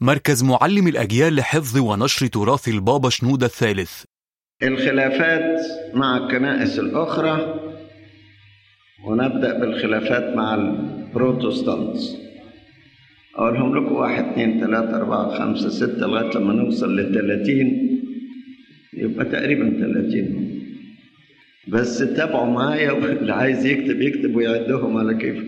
مركز معلم الأجيال لحفظ ونشر تراث البابا شنودة الثالث الخلافات مع الكنائس الأخرى ونبدأ بالخلافات مع البروتستانت أقولهم لكم واحد اتنين تلاتة أربعة خمسة ستة لغاية لما نوصل للتلاتين يبقى تقريبا تلاتين بس تابعوا معايا واللي عايز يكتب يكتب ويعدهم على كيفه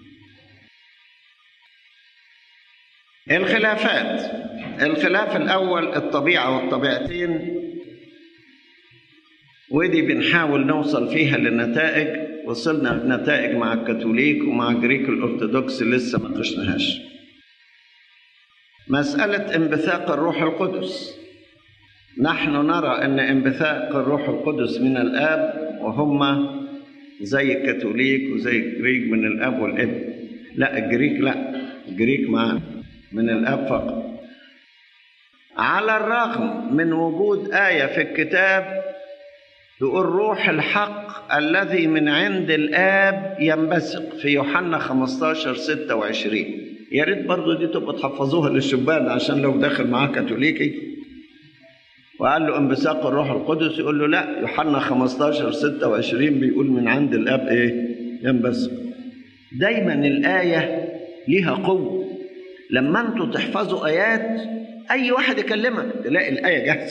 الخلافات الخلاف الأول الطبيعة والطبيعتين ودي بنحاول نوصل فيها لنتائج وصلنا لنتائج مع الكاثوليك ومع الجريك الأرثوذكس لسه ما ناقشناهاش مسألة انبثاق الروح القدس نحن نرى أن انبثاق الروح القدس من الآب وهم زي الكاثوليك وزي الجريك من الآب والابن لا الجريك لا الجريك معانا من الآب فقط على الرغم من وجود آية في الكتاب تقول روح الحق الذي من عند الآب ينبثق في يوحنا 15 26 يا ريت برضه دي تبقى تحفظوها للشبان عشان لو داخل معاه كاثوليكي وقال له انبثاق الروح القدس يقول له لا يوحنا 15 26 بيقول من عند الآب إيه ينبثق دايما الآية ليها قوة لما انتوا تحفظوا آيات أي واحد يكلمك تلاقي الآية جاهزة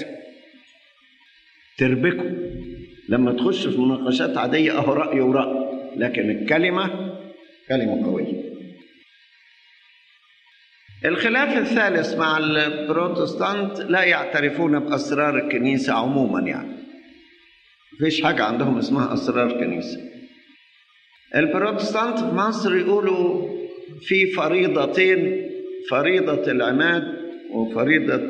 تربكوا لما تخش في مناقشات عادية أهو رأي ورأي لكن الكلمة كلمة قوية الخلاف الثالث مع البروتستانت لا يعترفون بأسرار الكنيسة عموما يعني مفيش حاجة عندهم اسمها أسرار كنيسة البروتستانت في مصر يقولوا في فريضتين فريضة العماد وفريضة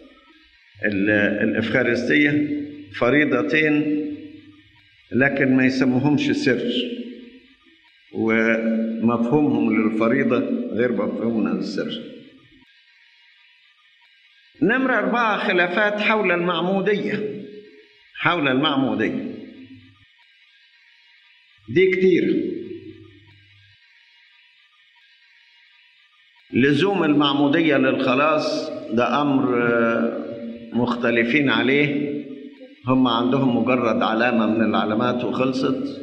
الإفخارستية فريضتين لكن ما يسموهمش سر ومفهومهم للفريضة غير مفهومنا للسر نمرة أربعة خلافات حول المعمودية حول المعمودية دي كتير لزوم المعمودية للخلاص ده أمر مختلفين عليه هم عندهم مجرد علامة من العلامات وخلصت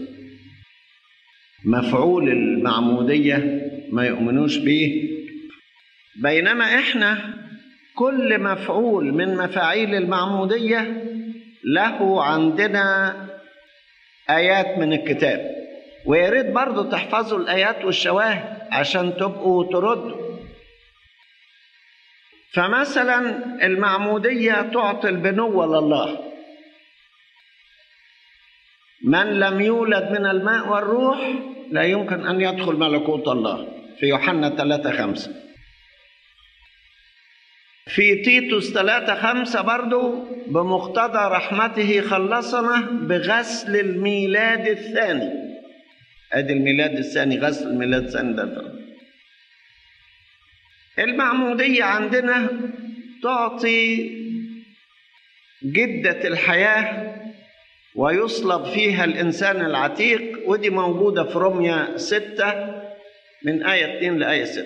مفعول المعمودية ما يؤمنوش به بينما احنا كل مفعول من مفاعيل المعمودية له عندنا آيات من الكتاب ويا ريت برضه تحفظوا الآيات والشواهد عشان تبقوا تردوا فمثلا المعمودية تعطي البنوة لله من لم يولد من الماء والروح لا يمكن أن يدخل ملكوت الله في يوحنا 3 5 في تيتوس 3 5 برضو بمقتضى رحمته خلصنا بغسل الميلاد الثاني ادي الميلاد الثاني غسل الميلاد الثاني ده المعمودية عندنا تعطي جدة الحياة ويصلب فيها الإنسان العتيق ودي موجودة في رمية ستة من آية 2 لآية 6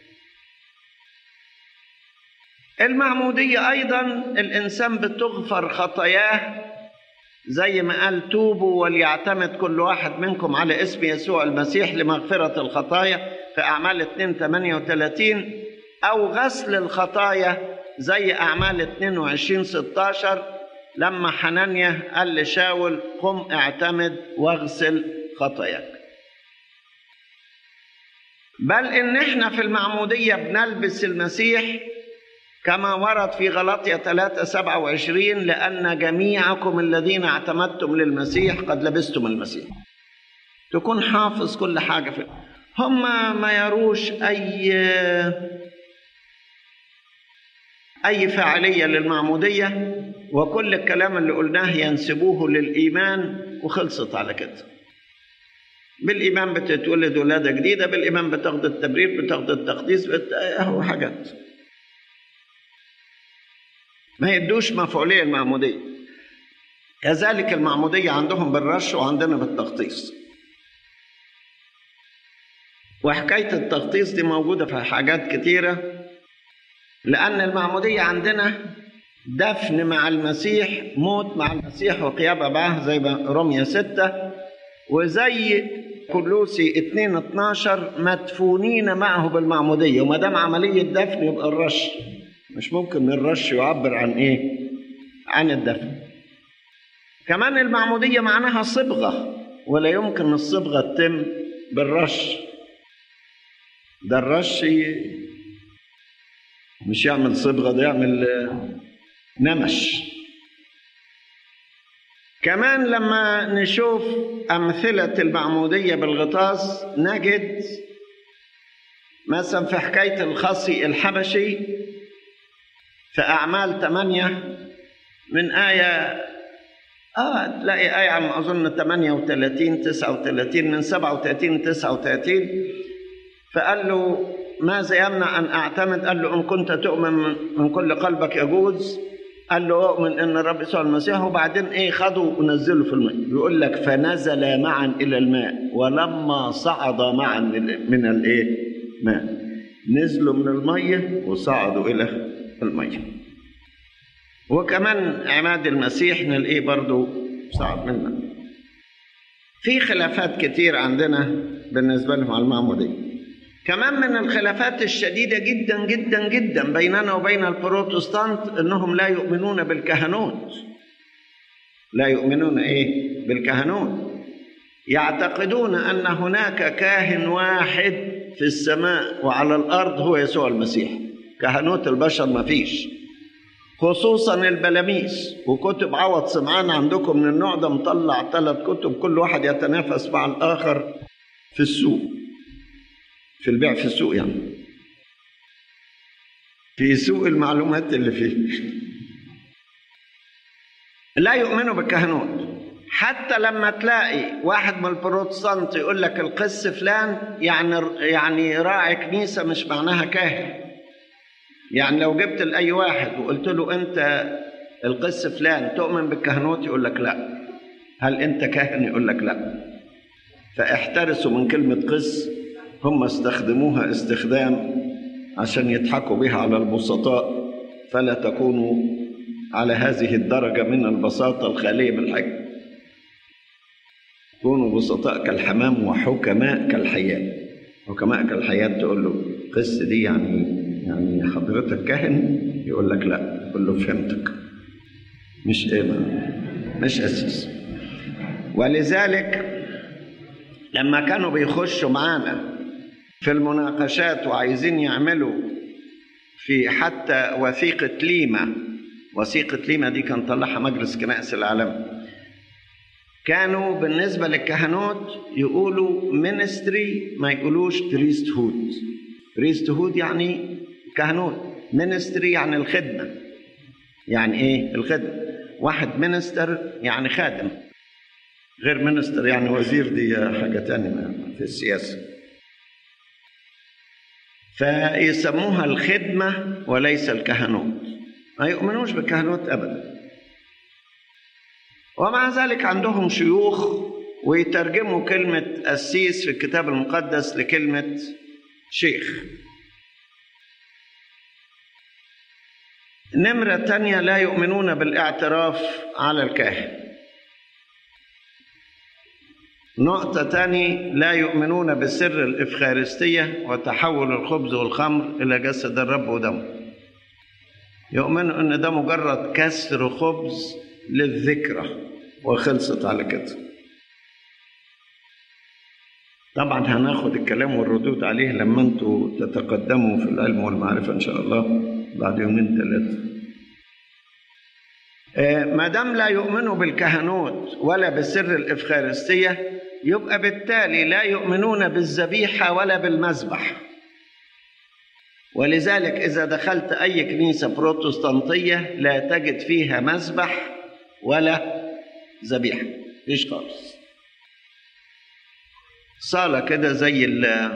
المعمودية أيضا الإنسان بتغفر خطاياه زي ما قال توبوا وليعتمد كل واحد منكم على اسم يسوع المسيح لمغفرة الخطايا في أعمال 2 38 أو غسل الخطايا زي أعمال 22 16 لما حنانيا قال لشاول قم اعتمد واغسل خطاياك بل ان احنا في المعمودية بنلبس المسيح كما ورد في غلطية 3 27 لأن جميعكم الذين اعتمدتم للمسيح قد لبستم المسيح تكون حافظ كل حاجة في هم ما يروش أي أي فاعلية للمعمودية وكل الكلام اللي قلناه ينسبوه للإيمان وخلصت على كده بالإيمان بتتولد ولادة جديدة بالإيمان بتاخد التبرير بتاخد التقديس بت... أهو حاجات ما يدوش مفعولية المعمودية كذلك المعمودية عندهم بالرش وعندنا بالتغطيس وحكاية التغطيس دي موجودة في حاجات كتيرة لأن المعمودية عندنا دفن مع المسيح موت مع المسيح وقيامة معه زي ما رمية ستة وزي كلوسي 2 12 مدفونين معه بالمعمودية وما دام عملية دفن يبقى الرش مش ممكن الرش يعبر عن ايه؟ عن الدفن كمان المعمودية معناها صبغة ولا يمكن الصبغة تتم بالرش ده الرش مش يعمل صبغة ده يعمل نمش كمان لما نشوف أمثلة المعمودية بالغطاس نجد مثلا في حكاية الخصي الحبشي في أعمال ثمانية من آية آه تلاقي آية عم أظن 38 39 من 37 39 فقال له ماذا يمنع أن أعتمد قال له إن كنت تؤمن من كل قلبك يجوز قال له أؤمن إن الرب يسوع المسيح وبعدين إيه خدوا ونزلوا في الماء يقول لك فنزل معا إلى الماء ولما صعد معا من الإيه ماء نزلوا من المية وصعدوا إلى المية وكمان عماد المسيح نلاقيه برضو صعد منا في خلافات كتير عندنا بالنسبة لهم على المعمودية كمان من الخلافات الشديدة جدا جدا جدا بيننا وبين البروتستانت انهم لا يؤمنون بالكهنوت لا يؤمنون ايه بالكهنوت يعتقدون ان هناك كاهن واحد في السماء وعلى الارض هو يسوع المسيح كهنوت البشر ما فيش خصوصا البلاميس وكتب عوض سمعان عندكم من النوع ده مطلع ثلاث كتب كل واحد يتنافس مع الاخر في السوق في البيع في السوق يعني في سوق المعلومات اللي فيه لا يؤمنوا بالكهنوت حتى لما تلاقي واحد من البروتستانت يقول لك القس فلان يعني يعني راعي كنيسه مش معناها كاهن يعني لو جبت لاي واحد وقلت له انت القس فلان تؤمن بالكهنوت يقول لك لا هل انت كاهن يقول لك لا فاحترسوا من كلمه قس هم استخدموها استخدام عشان يضحكوا بها على البسطاء فلا تكونوا على هذه الدرجة من البساطة الخالية من الحكم كونوا بسطاء كالحمام وحكماء كالحياة حكماء كالحياة تقول له قس دي يعني يعني حضرتك كاهن يقول لك لا تقول له فهمتك مش ايه مش اساس ولذلك لما كانوا بيخشوا معانا في المناقشات وعايزين يعملوا في حتى وثيقة ليما وثيقة ليما دي كان طلعها مجلس كنائس العالم كانوا بالنسبة للكهنوت يقولوا ministry ما يقولوش priesthood priesthood يعني كهنوت ministry يعني الخدمة يعني ايه الخدمة واحد منستر يعني خادم غير منستر يعني وزير دي حاجة تانية في السياسة فيسموها الخدمة وليس الكهنوت ما يؤمنوش بالكهنوت أبدا ومع ذلك عندهم شيوخ ويترجموا كلمة قسيس في الكتاب المقدس لكلمة شيخ نمرة تانية لا يؤمنون بالاعتراف على الكاهن نقطة تاني لا يؤمنون بسر الإفخارستية وتحول الخبز والخمر إلى جسد الرب ودمه يؤمنوا أن ده مجرد كسر خبز للذكرى وخلصت على كده طبعا هناخد الكلام والردود عليه لما انتوا تتقدموا في العلم والمعرفة إن شاء الله بعد يومين ثلاثة ما دام لا يؤمنوا بالكهنوت ولا بسر الإفخارستية يبقى بالتالي لا يؤمنون بالذبيحة ولا بالمذبح ولذلك إذا دخلت أي كنيسة بروتستانتية لا تجد فيها مذبح ولا ذبيحة مفيش خالص صالة كده زي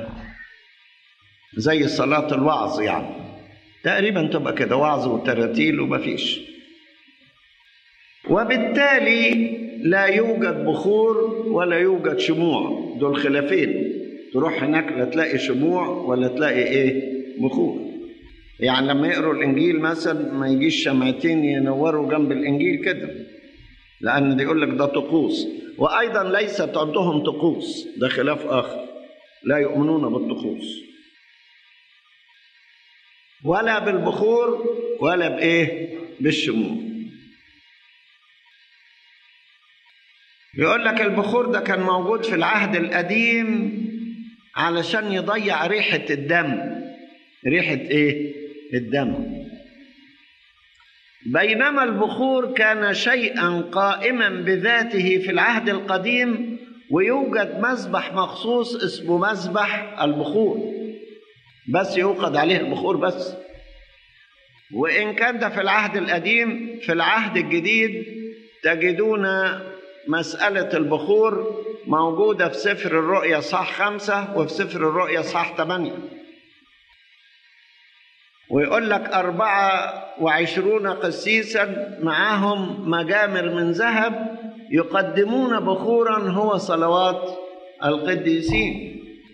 زي صلاة الوعظ يعني تقريبا تبقى كده وعظ وتراتيل ومفيش وبالتالي لا يوجد بخور ولا يوجد شموع دول خلافين تروح هناك لا تلاقي شموع ولا تلاقي ايه بخور يعني لما يقروا الانجيل مثلا ما يجيش شمعتين ينوروا جنب الانجيل كده لان ده يقول لك ده طقوس وايضا ليست عندهم طقوس ده خلاف اخر لا يؤمنون بالطقوس ولا بالبخور ولا بايه بالشموع يقول لك البخور ده كان موجود في العهد القديم علشان يضيع ريحة الدم ريحة ايه الدم بينما البخور كان شيئا قائما بذاته في العهد القديم ويوجد مذبح مخصوص اسمه مذبح البخور بس يوقد عليه البخور بس وإن كان ده في العهد القديم في العهد الجديد تجدون مسألة البخور موجودة في سفر الرؤيا صح خمسة وفي سفر الرؤيا صح ثمانية ويقول لك أربعة وعشرون قسيسا معهم مجامر من ذهب يقدمون بخورا هو صلوات القديسين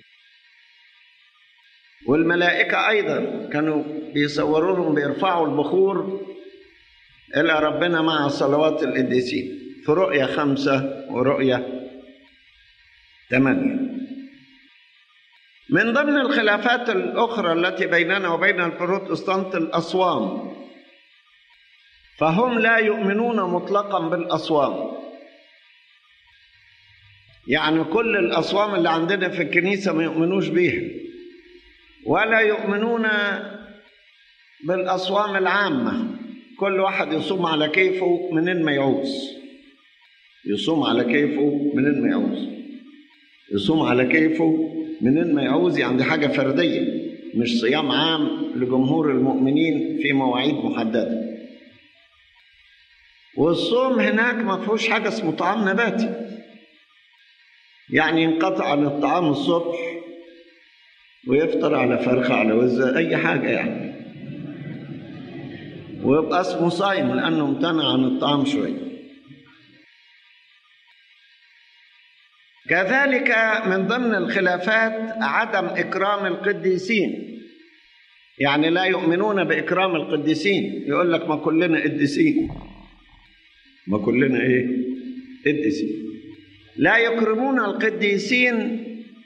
والملائكة أيضا كانوا بيصوروا لهم بيرفعوا البخور إلى ربنا مع صلوات القديسين في رؤية خمسة ورؤية ثمانية من ضمن الخلافات الأخرى التي بيننا وبين البروتستانت الأصوام فهم لا يؤمنون مطلقا بالأصوام يعني كل الأصوام اللي عندنا في الكنيسة ما يؤمنوش بيها ولا يؤمنون بالأصوام العامة كل واحد يصوم على كيفه منين ما يعوز يصوم على كيفه منين ما يعوز يصوم على كيفه منين ما يعوز يعني دي حاجة فردية مش صيام عام لجمهور المؤمنين في مواعيد محددة والصوم هناك ما فيهوش حاجة اسمه طعام نباتي يعني ينقطع عن الطعام الصبح ويفطر على فرخة على وزة أي حاجة يعني ويبقى اسمه صايم لأنه امتنع عن الطعام شوية كذلك من ضمن الخلافات عدم إكرام القديسين يعني لا يؤمنون بإكرام القديسين يقول لك ما كلنا قديسين ما كلنا إيه قديسين لا يكرمون القديسين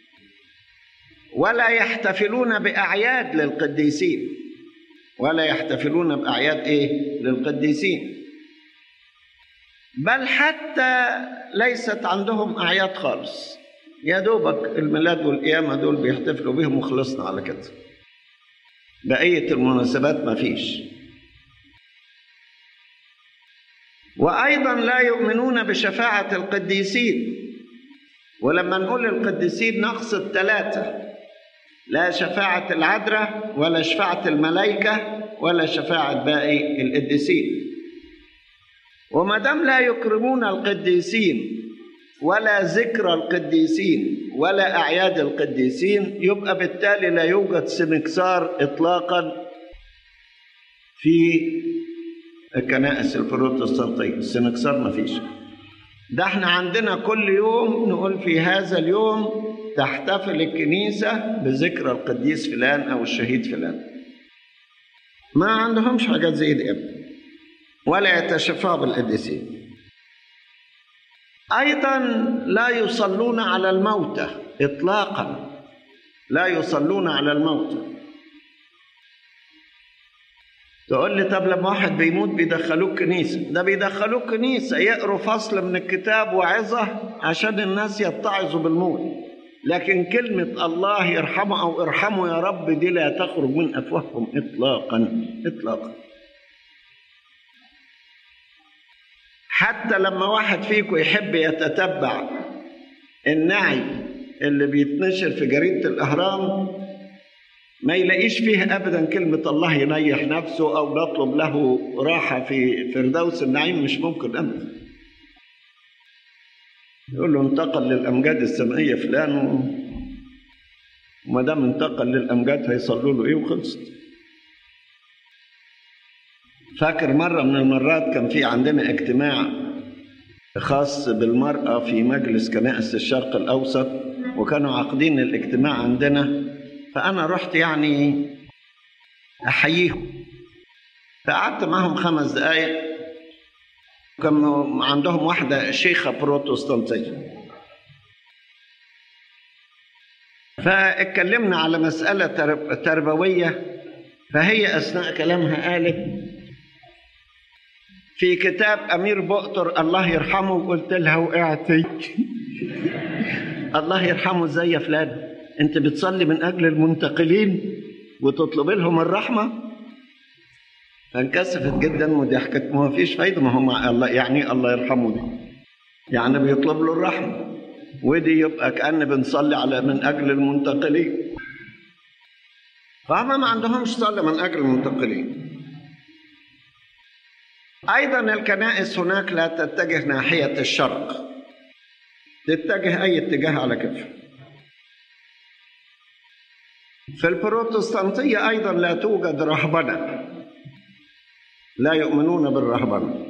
ولا يحتفلون بأعياد للقديسين ولا يحتفلون بأعياد إيه للقديسين بل حتى ليست عندهم أعياد خالص يا دوبك الميلاد والقيامة دول بيحتفلوا بيهم وخلصنا على كده بقية المناسبات ما فيش وأيضا لا يؤمنون بشفاعة القديسين ولما نقول القديسين نقصد ثلاثة لا شفاعة العذراء ولا شفاعة الملائكة ولا شفاعة باقي القديسين وما دام لا يكرمون القديسين ولا ذكر القديسين ولا أعياد القديسين يبقى بالتالي لا يوجد سنكسار إطلاقا في الكنائس البروتستانتية السنكسار ما فيش ده احنا عندنا كل يوم نقول في هذا اليوم تحتفل الكنيسة بذكرى القديس فلان أو الشهيد فلان ما عندهمش حاجات زي دي أبدا ولا يتشفى بالقديسين أيضا لا يصلون على الموتى إطلاقا لا يصلون على الموتى تقول لي طب لما واحد بيموت بيدخلوه كنيسة ده بيدخلوه كنيسة يقروا فصل من الكتاب وعظة عشان الناس يتعظوا بالموت لكن كلمة الله يرحمه أو ارحمه يا رب دي لا تخرج من أفواههم إطلاقا إطلاقا حتى لما واحد فيكم يحب يتتبع النعي اللي بيتنشر في جريدة الأهرام ما يلاقيش فيه أبدا كلمة الله ينيح نفسه أو نطلب له راحة في فردوس النعيم مش ممكن أبدا يقول له انتقل للأمجاد السمائية فلان وما دام انتقل للأمجاد هيصلوا له إيه وخلصت فاكر مرة من المرات كان في عندنا اجتماع خاص بالمرأة في مجلس كنائس الشرق الأوسط وكانوا عاقدين الاجتماع عندنا فأنا رحت يعني أحييهم فقعدت معهم خمس دقايق كانوا عندهم واحدة شيخة بروتستانتية فاتكلمنا على مسألة ترب- تربوية فهي أثناء كلامها قالت في كتاب أمير بؤتر الله يرحمه قلت لها وقعتي الله يرحمه ازاي يا فلان انت بتصلي من اجل المنتقلين وتطلب لهم الرحمه فانكسفت جدا وضحكت ما فيش فايده ما هو مع الله يعني إيه الله يرحمه دي يعني بيطلب له الرحمه ودي يبقى كأن بنصلي على من اجل المنتقلين فهم ما عندهمش صلاه من اجل المنتقلين ايضا الكنائس هناك لا تتجه ناحيه الشرق تتجه أي اتجاه على كيفها في البروتستانتية أيضا لا توجد رهبنة لا يؤمنون بالرهبنة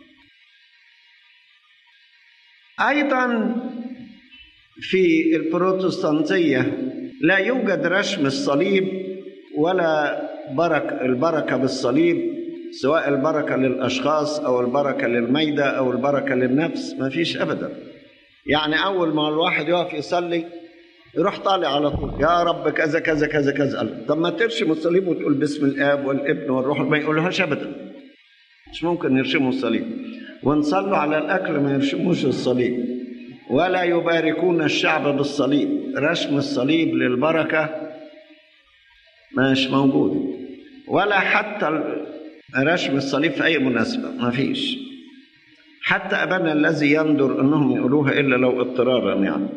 أيضا في البروتستانتية لا يوجد رسم الصليب ولا برك البركة بالصليب سواء البركة للأشخاص أو البركة للميدة أو البركة للنفس ما فيش أبدا يعني أول ما الواحد يقف يصلي يروح طالع على طول يا رب كذا كذا كذا كذا قال طب ما ترسم الصليب وتقول باسم الآب والابن والروح ما يقولهاش أبدا مش ممكن يرسموا الصليب ونصلوا على الأكل ما يرسموش الصليب ولا يباركون الشعب بالصليب رسم الصليب للبركة مش موجود ولا حتى رسم الصليب في أي مناسبة ما فيش حتى أبانا الذي يندر أنهم يقولوها إلا لو اضطرارا يعني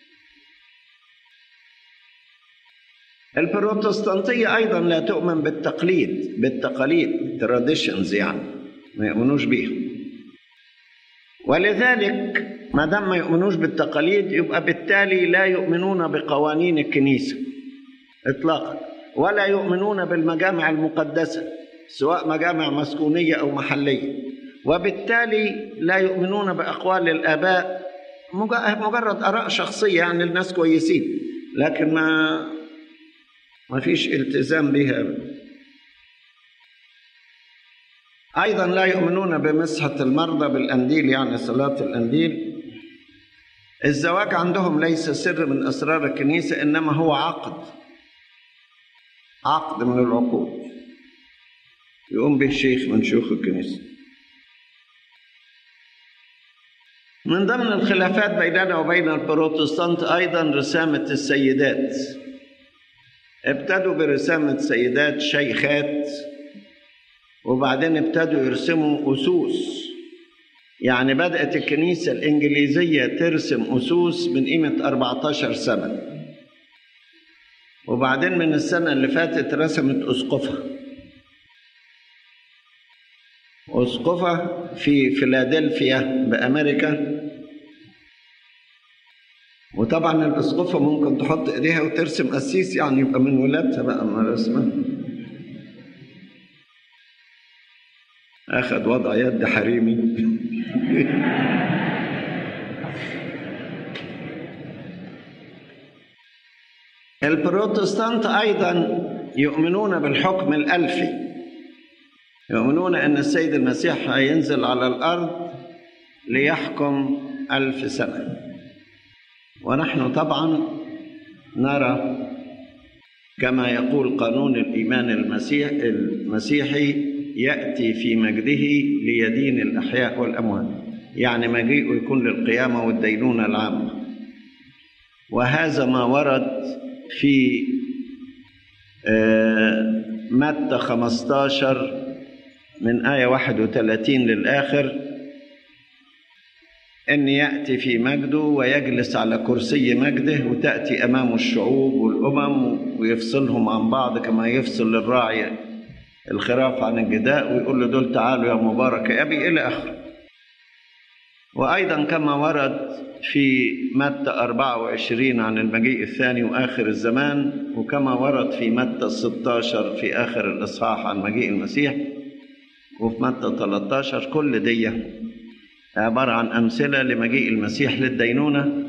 البروتستانتية أيضا لا تؤمن بالتقليد بالتقاليد traditions يعني ما يؤمنوش بيها ولذلك ما دام ما يؤمنوش بالتقاليد يبقى بالتالي لا يؤمنون بقوانين الكنيسة إطلاقا ولا يؤمنون بالمجامع المقدسة سواء مجامع مسكونية أو محلية وبالتالي لا يؤمنون بأقوال الآباء مجرد آراء شخصية يعني الناس كويسين لكن ما ما فيش التزام بها أبدا أيضا لا يؤمنون بمسحة المرضى بالأنديل يعني صلاة الأنديل الزواج عندهم ليس سر من أسرار الكنيسة إنما هو عقد عقد من العقود يقوم به شيخ من شيوخ الكنيسة من ضمن الخلافات بيننا وبين البروتستانت أيضا رسامة السيدات ابتدوا برسامة سيدات شيخات وبعدين ابتدوا يرسموا أسوس يعني بدأت الكنيسة الإنجليزية ترسم أسوس من قيمة 14 سنة وبعدين من السنة اللي فاتت رسمت أسقفها أسقفة في فيلادلفيا بأمريكا وطبعا الأسقفة ممكن تحط إيديها وترسم قسيس يعني يبقى من ولادها بقى ما رسمها أخذ وضع يد حريمي البروتستانت أيضا يؤمنون بالحكم الألفي يؤمنون أن السيد المسيح هينزل على الأرض ليحكم ألف سنة ونحن طبعا نرى كما يقول قانون الإيمان المسيح المسيحي يأتي في مجده ليدين الأحياء والأموات يعني مجيئه يكون للقيامة والدينونة العامة وهذا ما ورد في متى 15 من آية 31 للآخر أن يأتي في مجده ويجلس على كرسي مجده وتأتي أمامه الشعوب والأمم ويفصلهم عن بعض كما يفصل الراعي الخراف عن الجداء ويقول له دول تعالوا يا مبارك يا أبي إلى آخره وأيضا كما ورد في متى 24 عن المجيء الثاني وآخر الزمان وكما ورد في متى 16 في آخر الإصحاح عن مجيء المسيح وفي متى 13 كل دي عبارة عن أمثلة لمجيء المسيح للدينونة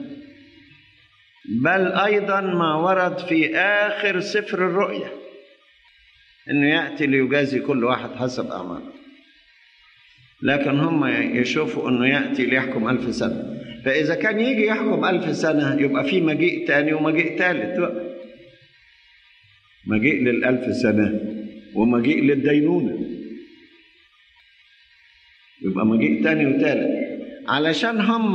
بل أيضا ما ورد في آخر سفر الرؤيا انه ياتي ليجازي كل واحد حسب اعماله لكن هم يشوفوا انه ياتي ليحكم ألف سنه فاذا كان يجي يحكم ألف سنه يبقى في مجيء تاني ومجيء ثالث بقى مجيء للألف سنة ومجيء للدينونة يبقى مجيء تاني وتالت علشان هم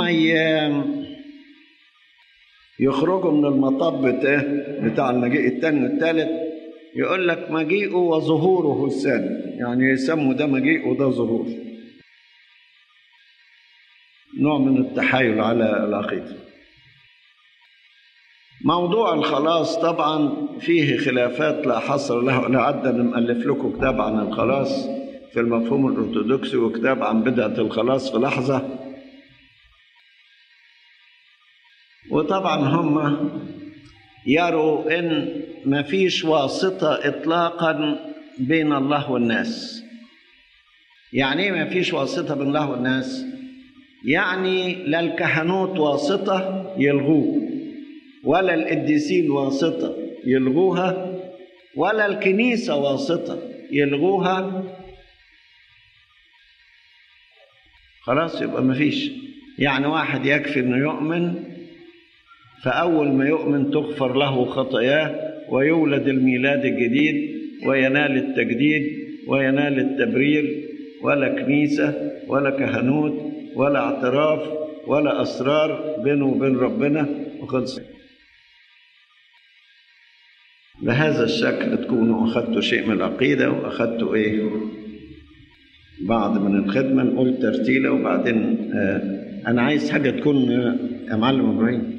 يخرجوا من المطب بتاع المجيء التاني والتالت يقول لك مجيئه وظهوره الثاني يعني يسموا ده مجيء وده ظهور نوع من التحايل على العقيده موضوع الخلاص طبعا فيه خلافات لا حصر له لا عد نألف لكم كتاب عن الخلاص في المفهوم الأرثوذكسي وكتاب عن بدعة الخلاص في لحظة وطبعا هم يروا إن ما فيش واسطة إطلاقا بين الله والناس يعني ما فيش واسطة بين الله والناس يعني لا الكهنوت واسطة يلغوه ولا القديسين واسطة يلغوها ولا الكنيسة واسطة يلغوها خلاص يبقى مفيش يعني واحد يكفي انه يؤمن فأول ما يؤمن تغفر له خطاياه ويولد الميلاد الجديد وينال التجديد وينال التبرير ولا كنيسة ولا كهنوت ولا اعتراف ولا أسرار بينه وبين ربنا وخلص بهذا الشكل تكونوا أخذتوا شيء من العقيدة وأخذتوا إيه بعض من الخدمة نقول ترتيلة وبعدين آه أنا عايز حاجة تكون آه يا معلم إبراهيم